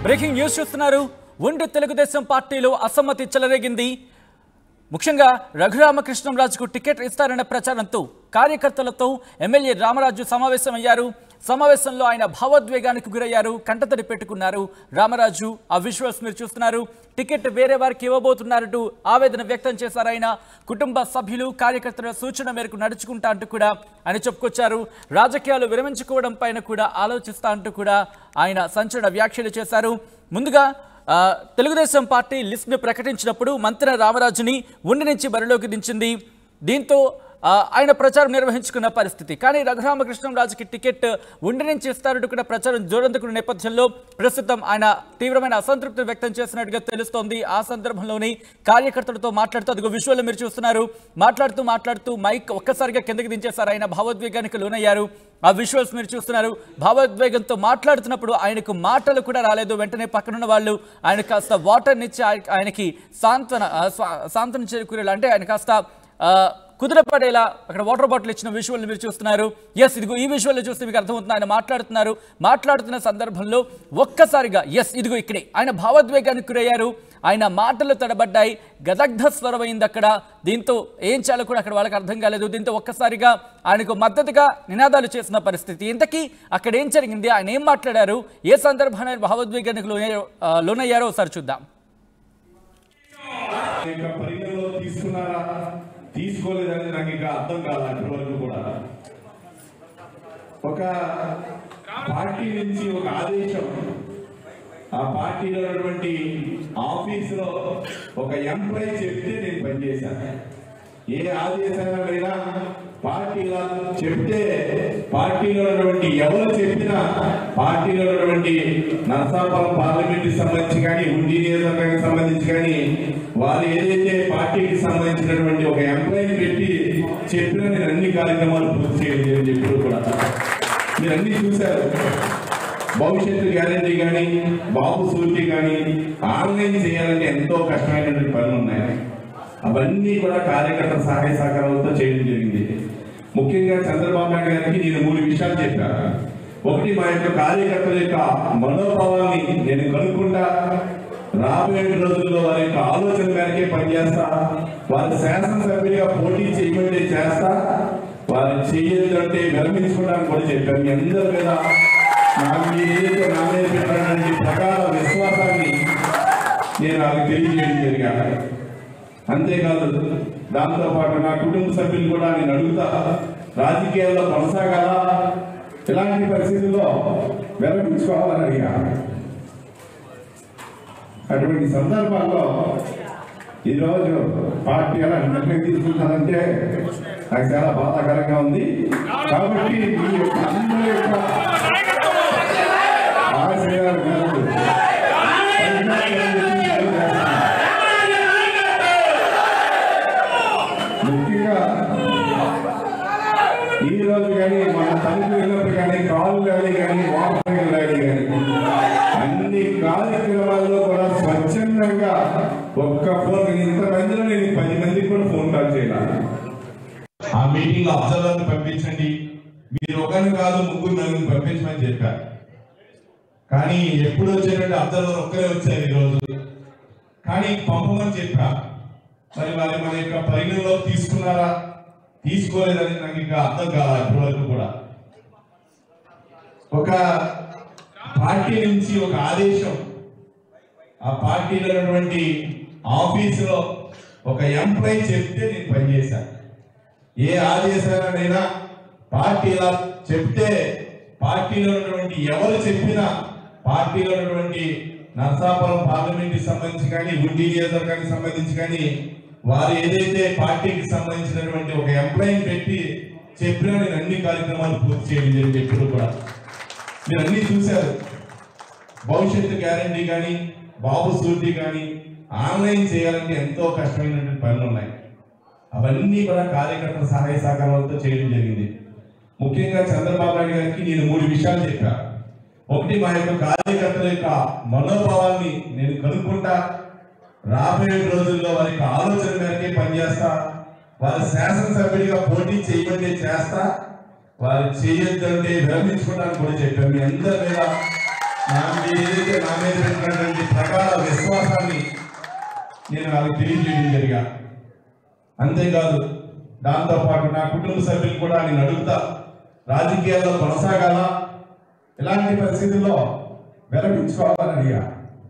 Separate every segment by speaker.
Speaker 1: Breaking news చూస్తున్నారు ఉండి తెలుగుదేశం పార్టీలో అసమ్మతి చెలరేగింది ముఖ్యంగా రఘురామకృష్ణంరాజుకు టికెట్ ఇస్తారన్న ప్రచారంతో కార్యకర్తలతో ఎమ్మెల్యే రామరాజు సమావేశమయ్యారు సమావేశంలో ఆయన భావోద్వేగానికి గురయ్యారు కంటతడి పెట్టుకున్నారు రామరాజు ఆ విజువల్స్ మీరు చూస్తున్నారు టికెట్ వేరే వారికి ఇవ్వబోతున్నారంటూ ఆవేదన వ్యక్తం చేశారు ఆయన కుటుంబ సభ్యులు కార్యకర్తల సూచన మేరకు నడుచుకుంటా అంటూ కూడా ఆయన చెప్పుకొచ్చారు రాజకీయాలు విరమించుకోవడం పైన కూడా ఆలోచిస్తా అంటూ కూడా ఆయన సంచలన వ్యాఖ్యలు చేశారు ముందుగా ఆ, తెలుగుదేశం పార్టీ లిస్ట్ను ప్రకటించినప్పుడు మంత్రి రామరాజుని ఉండి నుంచి బరిలోకి దించింది దీంతో ఆ, ఆయన ప్రచారం నిర్వహించుకున్న పరిస్థితి కానీ రఘురామకృష్ణంరాజుకి టికెట్ ఉండి నుంచి ఇస్తారంటూ కూడా ప్రచారం జోరందుకున్న నేపథ్యంలో ప్రస్తుతం ఆయన తీవ్రమైన అసంతృప్తి వ్యక్తం చేసినట్టుగా తెలుస్తోంది ఆ సందర్భంలోని కార్యకర్తలతో మాట్లాడుతూ అదిగో విజువల్ మీరు చూస్తున్నారు మాట్లాడుతూ మాట్లాడుతూ మైక్ ఒక్కసారిగా కిందకి దించేశారు ఆయన భావోద్వేగానికి లోనయ్యారు ఆ విజువల్స్ మీరు చూస్తున్నారు భావోద్వేగంతో మాట్లాడుతున్నప్పుడు ఆయనకు మాటలు కూడా రాలేదు వెంటనే పక్కనున్న వాళ్ళు ఆయన కాస్త వాటర్నిచ్చి ఆయ- ఆయనకి సాంత్వన ఆ, స్వా- సాంత్వన చేకూరేలా అంటే ఆయన కాస్త ఆ, కుదురపడేలా అక్కడ వాటర్ బాటిల్ ఇచ్చిన విజువల్ మీరు చూస్తున్నారు ఎస్ ఇదిగో ఈ విజువల్ చూస్తే మీకు అర్థమవుతుంది ఆయన మాట్లాడుతున్నారు మాట్లాడుతున్న సందర్భంలో ఒక్కసారిగా ఎస్ ఇదిగో ఇక్కడే ఆయన భావోద్వేగానికి గురయ్యారు ఆయన మాటలు తడబడ్డాయి గదగ్ధ స్వరమైంది అక్కడ దీంతో ఏం చేయాలో కూడా అక్కడ వాళ్ళకి అర్థం కాలేదు దీంతో ఒక్కసారిగా ఆయనకు మద్దతుగా నినాదాలు చేసిన పరిస్థితి ఇంతకీ అక్కడ ఏం జరిగింది ఆయన ఏం మాట్లాడారు ఏ సందర్భాన్ని ఆయన భావోద్వేగానికి లోనయ్యారో ఆ, లోనయ్యారో ఒకసారి చూద్దాం
Speaker 2: ఇక పరిగణలో తీసుకున్నారా తీసుకోలేదని నాకు ఇక అర్థం కాదు అప్పటి వరకు కూడా ఒక పార్టీ నుంచి ఒక ఆదేశం ఆ పార్టీలో ఉన్నటువంటి ఆఫీసులో ఒక ఎంప్లాయీ చెప్తే నేను పనిచేశాను ఏ ఆదేశాలైనా పార్టీలా చెప్తే పార్టీలో ఉన్నటువంటి ఎవరు చెప్పినా పార్టీలో ఉన్నటువంటి నరసాపురం పార్లమెంట్ సంబంధించి కానీ ఉండి నియోజకవర్గానికి సంబంధించి కానీ వారు ఏదైతే పార్టీకి సంబంధించినటువంటి ఒక ఎంప్లాయీని పెట్టి చెప్పినా నేను అన్ని కార్యక్రమాలు పూర్తి చేయండి అని చెప్పి కూడా మీరు అన్ని చూశారు భవిష్యత్తు గ్యారంటీ కానీ బాబు సూర్తి కానీ ఆన్లైన్ చేయాలంటే ఎంతో కష్టమైనటువంటి పనులు ఉన్నాయి అవన్నీ కూడా కార్యకర్తల సహాయ సహకారాలతో చేయడం జరిగింది ముఖ్యంగా చంద్రబాబు నాయుడు గారికి నేను మూడు విషయాలు చెప్పాను ఒకటి మా యొక్క కార్యకర్తల యొక్క మనోభావాన్ని నేను కనుక్కుంటా రాబోయే రోజుల్లో వారి యొక్క ఆలోచన మేరకే పనిచేస్తా వారి శాసనసభ్యుడిగా పోటీ చేయమంటే చేస్తా వారు చేయొద్దంటే విరమించుకోవడానికి కూడా చెప్పాను మీ అందరి మీద నాకు మీరు ఏదైతే నా మీద పెట్టినటువంటి ప్రకార విశ్వాసాన్ని నేను వాళ్ళకి తెలియజేయడం జరిగాను అంతేకాదు దాంతో పాటు నా కుటుంబ సభ్యులు కూడా నేను అడుగుతా రాజకీయాల్లో కొనసాగాల ఇలాంటి పరిస్థితుల్లో విరమించుకోవాలని అడిగా అటువంటి సందర్భాల్లో ఈరోజు పార్టీ ఎలా నిర్ణయం తీసుకుంటుందంటే నాకు చాలా బాధాకరంగా ఉంది కాబట్టి మీ యొక్క అందరి యొక్క ఆశయాలు మేరకు ముఖ్యంగా ఈ రోజు కానీ మన తలుపు వెళ్ళినప్పుడు కానీ కాలు ర్యాలీ కానీ వాటర్ ర్యాలీ కానీ అన్ని కార్యక్రమాల్లో కూడా స్వచ్ఛందంగా ఒక్క ఫోన్ ఇంతమందిలో నేను పది మందికి కూడా ఫోన్ కాల్ చేయాలి ఆ మీటింగ్ లో అబ్జర్వర్ పంపించండి మీరు ఒకరిని కాదు ముగ్గురు నలుగురు పంపించమని చెప్పారు కానీ ఎప్పుడు వచ్చేటంటే అబ్జర్వర్ ఒక్కరే వచ్చారు ఈరోజు కానీ పంపమని చెప్పా మరి మరి మన యొక్క పరిగణలో తీసుకున్నారా తీసుకోలేదని నాకు ఇంకా అర్థం కాదు ఇప్పటి వరకు కూడా ఒక పార్టీ నుంచి ఒక ఆదేశం ఆ పార్టీలో ఉన్నటువంటి ఆఫీసులో ఒక ఎంప్లాయీ చెప్తే నేను పనిచేశాను ఏ ఆదేశాలనైనా పార్టీ ఇలా చెప్తే పార్టీలో ఉన్నటువంటి ఎవరు చెప్పినా పార్టీలో ఉన్నటువంటి నరసాపురం పార్లమెంట్కి సంబంధించి కానీ ఉండి నియోజకవర్గానికి సంబంధించి కానీ వారు ఏదైతే పార్టీకి సంబంధించినటువంటి ఒక ఎంప్లాయీని పెట్టి చెప్పినా నేను అన్ని కార్యక్రమాలు పూర్తి చేయండి అని చెప్పారు కూడా మీరు అన్ని చూశారు భవిష్యత్తు గ్యారంటీ కానీ బాబు సూర్తి కానీ ఆన్లైన్ చేయాలంటే ఎంతో కష్టమైనటువంటి పనులు ఉన్నాయి అవన్నీ కూడా కార్యకర్తల సహాయ సహకారాలతో చేయడం జరిగింది ముఖ్యంగా చంద్రబాబు నాయుడు గారికి నేను మూడు విషయాలు చెప్పా ఒకటి మా యొక్క కార్యకర్తల యొక్క మనోభావాన్ని నేను కనుక్కుంటా రాబోయే రోజుల్లో వారి యొక్క ఆలోచన మేరకే పనిచేస్తా వారి శాసనసభ్యుడిగా పోటీ చేయమంటే చేస్తా వారు చేయొద్దంటే విరమించుకోవడానికి కూడా చెప్పాను మీ అందరి మీద నా మీద ఏదైతే నా మీద పెట్టినటువంటి ప్రగాఢ విశ్వాసాన్ని నేను వాళ్ళకి తెలియజేయడం జరిగా అంతేకాదు దాంతోపాటు నా కుటుంబ సభ్యులు కూడా నేను అడుగుతా రాజకీయాల్లో కొనసాగాల ఇలాంటి పరిస్థితుల్లో విరమించుకోవాలని అడిగా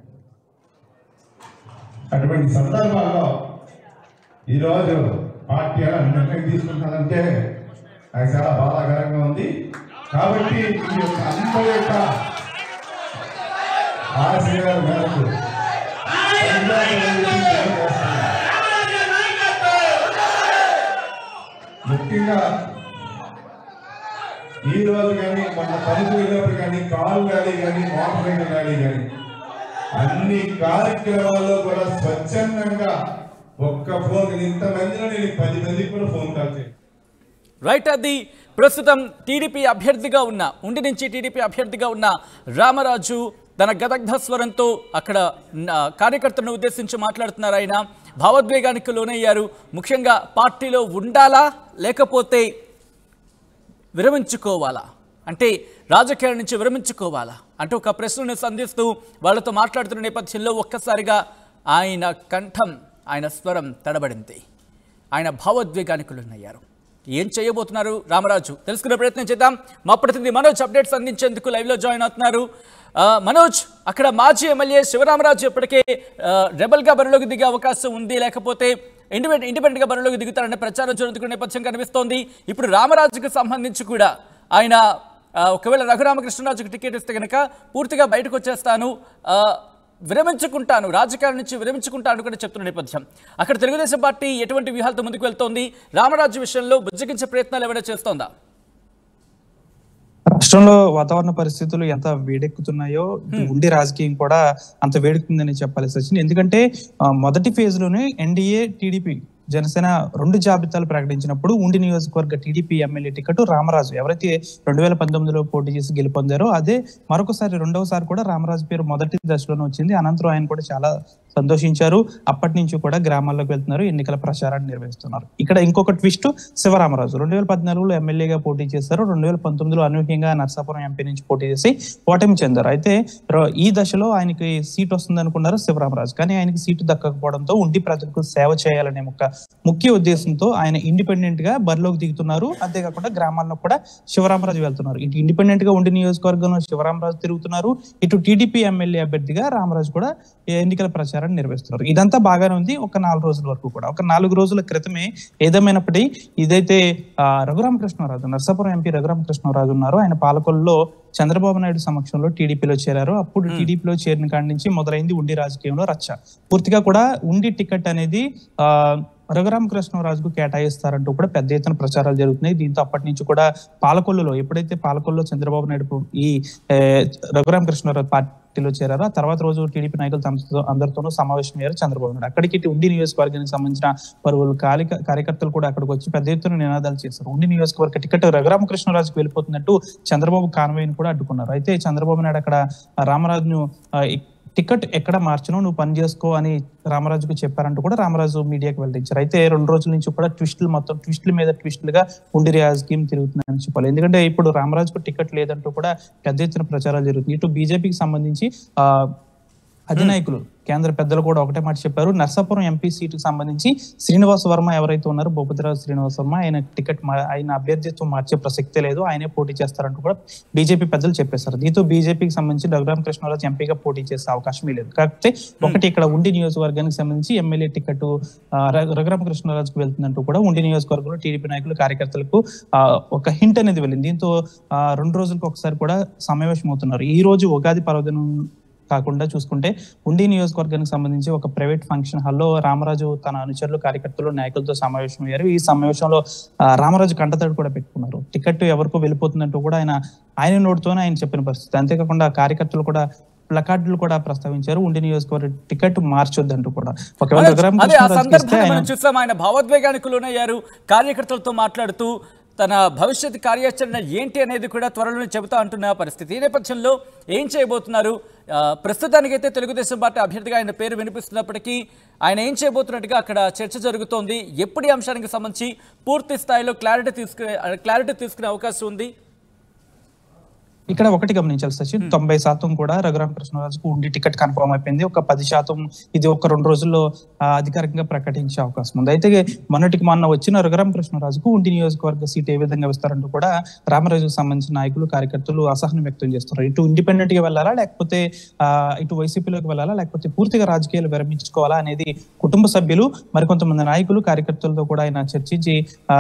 Speaker 2: అటువంటి సందర్భాల్లో ఈరోజు పార్టీ ఎలా నిర్ణయం తీసుకుంటుందంటే నాకు చాలా బాధాకరంగా ఉంది కాబట్టి ఈ యొక్క అందరి యొక్క ఆశయాల మేరకు ముఖ్యంగా ఈ రోజు కానీ మన తలుపు వెళ్ళినప్పుడు కానీ కాలు గాలి కానీ మోటార్ సైకిల్ గాలి కానీ అన్ని కార్యక్రమాల్లో కూడా స్వచ్ఛందంగా ఒక్క ఫోన్ ఇంతమందిలో నేను పది మందికి కూడా ఫోన్ కాల్ చేయాలి
Speaker 1: రైట్ అది ప్రస్తుతం టీడీపీ అభ్యర్థిగా ఉన్న ఉండి నుంచి టీడీపీ అభ్యర్థిగా ఉన్న రామరాజు తన గదగ్ధ స్వరంతో అక్కడ న- కార్యకర్తలను ఉద్దేశించి మాట్లాడుతున్నారు ఆయన భావోద్వేగానికి లోనయ్యారు ముఖ్యంగా పార్టీలో ఉండాలా లేకపోతే విరమించుకోవాలా అంటే రాజకీయాల నుంచి విరమించుకోవాలా అంటే ఒక ప్రశ్నను సంధిస్తూ వాళ్ళతో మాట్లాడుతున్న నేపథ్యంలో ఒక్కసారిగా ఆయన కంఠం ఆయన స్వరం తడబడింది ఆయన భావోద్వేగానికి లోనయ్యారు ఏం చేయబోతున్నారు రామరాజు తెలుసుకునే ప్రయత్నం చేద్దాం మా ప్రతినిధి మనోజ్ అప్డేట్స్ అందించేందుకు లైవ్లో జాయిన్ అవుతున్నారు ఆ, మనోజ్ అక్కడ మాజీ ఎమ్మెల్యే శివరామరాజు ఇప్పటికే ఆ, రెబల్గా బరిలోకి దిగే అవకాశం ఉంది లేకపోతే ఇండిపెండెంట్ ఇండిపెండెంట్గా బరిలోకి దిగుతారనే ప్రచారం జరుగుతున్న నేపథ్యం కనిపిస్తోంది ఇప్పుడు రామరాజుకు సంబంధించి కూడా ఆయన ఆ, ఒకవేళ రఘురామకృష్ణరాజుకు టికెట్ ఇస్తే కనుక పూర్తిగా బయటకు వచ్చేస్తాను ఆ, విరమించుకుంటాను రాజకీయాల నుంచి విరమించుకుంటాను కూడా చెప్తున్న నేపథ్యం అక్కడ తెలుగుదేశం పార్టీ ఎటువంటి వ్యూహాలతో ముందుకు వెళ్తోంది రామరాజు విషయంలో బుజ్జగించే ప్రయత్నాలు ఏమైనా చేస్తోందా
Speaker 3: రాష్ట్రంలో వాతావరణ పరిస్థితులు ఎంత వేడెక్కుతున్నాయో ఇటు ఉండి రాజకీయం కూడా అంత వేడెక్కుతుందని చెప్పాలి సచిన్ ఎందుకంటే ఆ, మొదటి ఫేజ్ లోనే ఎన్డీఏ టీడీపీ జనసేన రెండు జాబితాలు ప్రకటించినప్పుడు ఉండి నియోజకవర్గ టీడీపీ ఎమ్మెల్యే టికెట్ రామరాజు ఎవరైతే రెండు వేల పంతొమ్మిదిలో పోటీ చేసి గెలుపొందారో అదే మరొకసారి రెండవసారి కూడా రామరాజు పేరు మొదటి దశలోనే వచ్చింది అనంతరం ఆయన కూడా చాలా సంతోషించారు అప్పటి నుంచి కూడా గ్రామాల్లోకి వెళ్తున్నారు ఎన్నికల ప్రచారాన్ని నిర్వహిస్తున్నారు ఇక్కడ ఇంకొక ట్విస్ట్ శివరామరాజు రెండు వేల పద్నాలుగులో ఎమ్మెల్యేగా పోటీ చేశారు రెండు వేల పంతొమ్మిదిలో అనూహ్యంగా నర్సాపురం ఎంపీ నుంచి పోటీ చేసి ఓటమి చెందారు అయితే ర- ఈ దశలో ఆయనకి సీట్ వస్తుంది అనుకున్నారు శివరామరాజు కానీ ఆయనకి సీటు దక్కకపోవడంతో ఉండి ప్రజలకు సేవ చేయాలనే ఒక ముఖ్య ఉద్దేశంతో ఆయన ఇండిపెండెంట్ గా బరిలోకి దిగుతున్నారు అంతేకాకుండా గ్రామాల్లో కూడా శివరామరాజు వెళ్తున్నారు ఇటు ఇండిపెండెంట్ గా ఉండి నియోజకవర్గంలో శివరామరాజు తిరుగుతున్నారు ఇటు టీడీపీ ఎమ్మెల్యే అభ్యర్థిగా రామరాజు కూడా ఎన్నికల ప్రచారాన్ని నిర్వహిస్తున్నారు ఇదంతా బాగానే ఉంది ఒక నాలుగు రోజుల వరకు కూడా ఒక నాలుగు రోజుల క్రితమే ఏదేమైనప్పటికీ ఇదైతే ఆ, రఘురామకృష్ణరాజు నర్సాపురం ఎంపీ రఘురామకృష్ణరాజు ఉన్నారు ఆయన పాలకొల్లో చంద్రబాబు నాయుడు సమక్షంలో టీడీపీలో చేరారు అప్పుడు టీడీపీలో చేరిన కాడి నుంచి మొదలైంది ఉండి రాజకీయంలో రచ్చ పూర్తిగా కూడా ఉండి టికెట్ అనేది ఆ రఘురామకృష్ణరాజుకు కేటాయిస్తారంటూ కూడా పెద్ద ఎత్తున ప్రచారాలు జరుగుతున్నాయి దీంతో అప్పటి నుంచి కూడా పాలకొల్లులో ఎప్పుడైతే పాలకొల్లులో చంద్రబాబు నాయుడు ఈ ఏ, రఘురామకృష్ణరాజు పార్టీలో చేరారో ఆ తర్వాత రోజు టీడీపీ నాయకులు తమతో అందరితోనూ సమావేశం అయ్యారు చంద్రబాబు నాయుడు అక్కడికి ఇటు ఉండి నియోజకవర్గానికి సంబంధించిన పలువురు కార్యక కార్యకర్తలు కూడా అక్కడికి వచ్చి పెద్ద ఎత్తున నినాదాలు చేశారు ఉండి నియోజకవర్గ టికెట్ రఘురామకృష్ణరాజుకు వెళ్ళిపోతున్నట్టు చంద్రబాబు కాన్వేని కూడా అడ్డుకున్నారు అయితే చంద్రబాబు నాయుడు అక్కడ రామరాజును ఆ, ఇ- టికెట్ ఎక్కడ మార్చను నువ్వు పని చేసుకో అని రామరాజుకు చెప్పారంటూ కూడా రామరాజు మీడియాకి వెల్లడించారు అయితే రెండు రోజుల నుంచి కూడా ట్విస్టులు మొత్తం ట్విస్టుల మీద ట్విస్టులుగా ఉండి రాజకీయం తిరుగుతుందని చెప్పాలి ఎందుకంటే ఇప్పుడు రామరాజుకు టికెట్ లేదంటూ కూడా పెద్ద ఎత్తున ప్రచారాలు జరుగుతుంది ఇటు బీజేపీకి సంబంధించి ఆ అధినాయకులు కేంద్ర పెద్దలు కూడా ఒకటే మాట చెప్పారు నర్సాపురం ఎంపీ సీటుకు సంబంధించి శ్రీనివాస వర్మ ఎవరైతే ఉన్నారో భూపతిరాజు శ్రీనివాస వర్మ ఆయన టికెట్ మా- ఆయన అభ్యర్థిత్వం మార్చే ప్రసక్తే లేదు ఆయనే పోటీ చేస్తారంటూ కూడా బీజేపీ పెద్దలు చెప్పేశారు దీంతో బీజేపీకి సంబంధించి రఘురామ కృష్ణరాజు ఎంపీగా పోటీ చేసే అవకాశం లేదు కాకపోతే ఒకటి ఇక్కడ ఉండి నియోజకవర్గానికి సంబంధించి ఎమ్మెల్యే టికెట్ రఘురామ కృష్ణరాజుకు వెళ్తుందంటూ కూడా ఉండి నియోజకవర్గంలో టీడీపీ నాయకులు కార్యకర్తలకు ఆ, ఒక హింట్ అనేది వెళ్ళింది దీంతో ఆ, రెండు రోజులకు ఒకసారి కూడా సమావేశం అవుతున్నారు ఈ రోజు ఉగాది పర్వదినం కాకుండా చూసుకుంటే ఉండి నియోజకవర్గానికి సంబంధించి ఒక ప్రైవేట్ ఫంక్షన్ హాల్లో రామరాజు తన అనుచరులు కార్యకర్తలు నాయకులతో సమావేశం అయ్యారు ఈ సమావేశంలో ఆ, రామరాజు కంటతడి కూడా పెట్టుకున్నారు టికెట్ ఎవరికో వెళ్ళిపోతుందంటూ కూడా ఆయన ఆయన నోటితోనే ఆయన చెప్పిన పరిస్థితి అంతేకాకుండా కార్యకర్తలు కూడా ప్లకార్డులు కూడా ప్రస్తావించారు ఉండి నియోజకవర్గ టికెట్ మార్చొద్దంటూ కూడా ఒకవేళ రఘురామ
Speaker 1: అదే ఆ
Speaker 3: కృష్ణరాజుకి ఇస్తే
Speaker 1: సందర్భంగా
Speaker 3: ఆయన
Speaker 1: మనం చూసాం ఆయన భావోద్వేగానికి లోనయ్యారు కార్యకర్తలతో మాట్లాడుతూ తన భవిష్యత్ కార్యాచరణ ఏంటి అనేది కూడా త్వరలోనే చెబుతా అంటున్న పరిస్థితి ఈ నేపథ్యంలో ఏం చేయబోతున్నారు ఆ, ప్రస్తుతానికైతే తెలుగుదేశం పార్టీ అభ్యర్థిగా ఆయన పేరు వినిపిస్తున్నప్పటికీ ఆయన ఏం చేయబోతున్నట్టుగా అక్కడ చర్చ జరుగుతోంది ఎప్పుడు ఈ అంశానికి సంబంధించి పూర్తి స్థాయిలో క్లారిటీ తీసుకునే క్లారిటీ తీసుకునే అవకాశం ఉంది
Speaker 3: ఇక్కడ ఒకటి గమనించాలి సచిన్ తొంభై శాతం కూడా రఘురామ కృష్ణరాజుకు ఉండి టికెట్ కన్ఫర్మ్ అయిపోయింది ఒక పది శాతం ఇది ఒక రెండు రోజుల్లో ఆ, అధికారికంగా ప్రకటించే అవకాశం ఉంది అయితే మొన్నటికి మొన్న వచ్చిన రఘురామ కృష్ణరాజుకు ఉండి నియోజకవర్గ సీట్ ఏ విధంగా ఇస్తారంటూ కూడా రామరాజుకు సంబంధించిన నాయకులు కార్యకర్తలు అసహనం వ్యక్తం చేస్తున్నారు ఇటు ఇండిపెండెంట్ గా వెళ్ళాలా లేకపోతే ఆ, ఇటు వైసీపీలోకి వెళ్ళాలా లేకపోతే పూర్తిగా రాజకీయాలు విరమించుకోవాలా అనేది కుటుంబ సభ్యులు మరికొంతమంది నాయకులు కార్యకర్తలతో కూడా ఆయన చర్చించి ఆ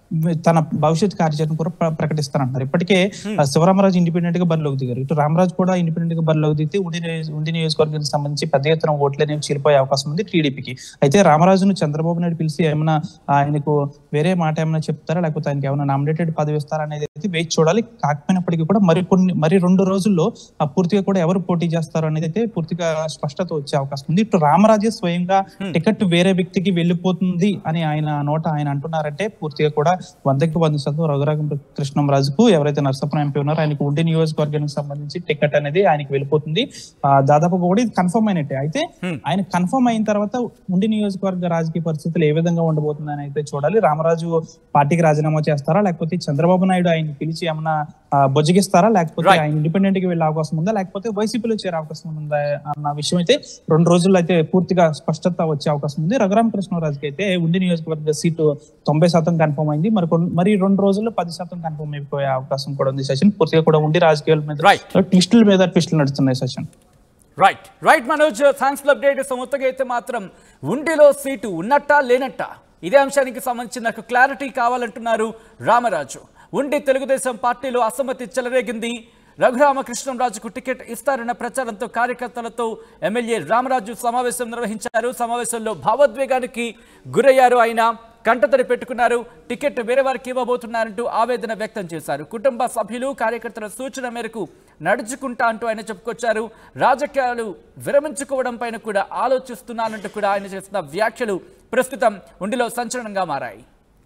Speaker 3: తన భవిష్యత్ కార్యాచరణ కూడా ప్ర- ప్రకటిస్తారంటున్నారు ఇప్పటికే ఆ, శివరామరాజు ఇండిపెండెంట్ గా బరిలోకి దిగారు ఇటు రామరాజు కూడా ఇండిపెండెంట్ గా బరిలోకి దిగితే ఉండి నియోజ- ఉండి నియోజకవర్గానికి సంబంధించి పెద్ద ఎత్తున ఓట్లు అనేవి చీలిపోయే అవకాశం ఉంది టీడీపీకి అయితే రామరాజును చంద్రబాబు నాయుడు పిలిచి ఏమైనా ఆయనకు వేరే మాట ఏమైనా చెప్తారా లేకపోతే ఆయనకి ఏమైనా నామినేటెడ్ పదవి ఇస్తారా అనేది అయితే వేచి చూడాలి కాకపోయినప్పటికీ కూడా మరి కొన్ని మరి రెండు రోజుల్లో ఆ పూర్తిగా కూడా ఎవరు పోటీ చేస్తారు అనేది అయితే పూర్తిగా స్పష్టత వచ్చే అవకాశం ఉంది ఇటు రామరాజే స్వయంగా టికెట్ వేరే వ్యక్తికి వెళ్ళిపోతుంది అని ఆయన నోట ఆయన అంటున్నారంటే పూర్తిగా కూడా వందకి వంద శాతం రఘురాగం కృష్ణంరాజుకు ఎవరైతే నరసాపురం ఎంపీ ఉన్నారో ఆయనకు ఉండి నియోజకవర్గానికి సంబంధించి టికెట్ అనేది ఆయనకి వెళ్ళిపోతుంది ఆ, దాదాపుగా కూడా ఇది కన్ఫర్మ్ అయినట్టే అయితే ఆయన కన్ఫర్మ్ అయిన తర్వాత ఉండి నియోజకవర్గ రాజకీయ పరిస్థితులు ఏ విధంగా ఉండబోతుంది అని అయితే చూడాలి రామరాజు పార్టీకి రాజీనామా చేస్తారా లేకపోతే చంద్రబాబు నాయుడు ఆయన పిలిచి ఏమన్నా ఆ, బుజ్జగిస్తారా లేకపోతే
Speaker 1: Right.
Speaker 3: ఆయన ఇండిపెండెంట్ కి వెళ్ళే అవకాశం ఉందా లేకపోతే వైసీపీలో చేరే అవకాశం ఉందా అన్న విషయం అయితే రెండు రోజుల్లో అయితే పూర్తిగా స్పష్టత వచ్చే అవకాశం ఉంది రఘురామ కృష్ణరాజుకి అయితే ఉండి నియోజకవర్గ సీటు తొంభై శాతం కన్ఫర్మ్ అయింది మరి కొన్ని- మరి రెండు రోజుల్లో పది శాతం కన్ఫర్మ్ అయిపోయే అవకాశం కూడా ఉంది సచిన్ పూర్తిగా కూడా ఉండి రాజకీయాల మీద
Speaker 1: Right.
Speaker 3: ట్విస్టుల మీద ట్విస్టులు నడుస్తున్నాయి Sachin
Speaker 1: right right Manoj thanks update మొత్తంగా అయితే మాత్రం ఉండిలో సీటు ఉన్నట్టా లేనట్టా ఇదే అంశానికి సంబంధించి నాకు క్లారిటీ కావాలంటున్నారు రామరాజు ఉండి తెలుగుదేశం పార్టీలో అసమ్మతి చెలరేగింది రఘురామకృష్ణంరాజుకు టికెట్ ఇస్తారన్న ప్రచారంతో కార్యకర్తలతో ఎమ్మెల్యే రామరాజు సమావేశం నిర్వహించారు సమావేశంలో భావోద్వేగానికి గురయ్యారు ఆయన కంటతడి పెట్టుకున్నారు టికెట్ వేరే వారికి ఇవ్వబోతున్నారంటూ ఆవేదన వ్యక్తం చేశారు కుటుంబ సభ్యులు కార్యకర్తల సూచన మేరకు నడుచుకుంటా అంటూ ఆయన చెప్పుకొచ్చారు రాజకీయాలు విరమించుకోవడం పైన కూడా ఆలోచిస్తున్నానంటూ కూడా ఆయన చేసిన వ్యాఖ్యలు ప్రస్తుతం ఉండిలో సంచలనంగా మారాయి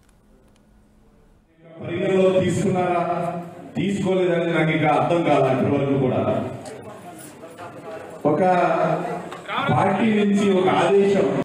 Speaker 2: పరిగణలో తీసుకున్నారా తీసుకోలేదని నాకు ఇంకా అర్థం కాదు ఇప్పటి వరకు కూడా ఒక పార్టీ నుంచి ఒక ఆదేశం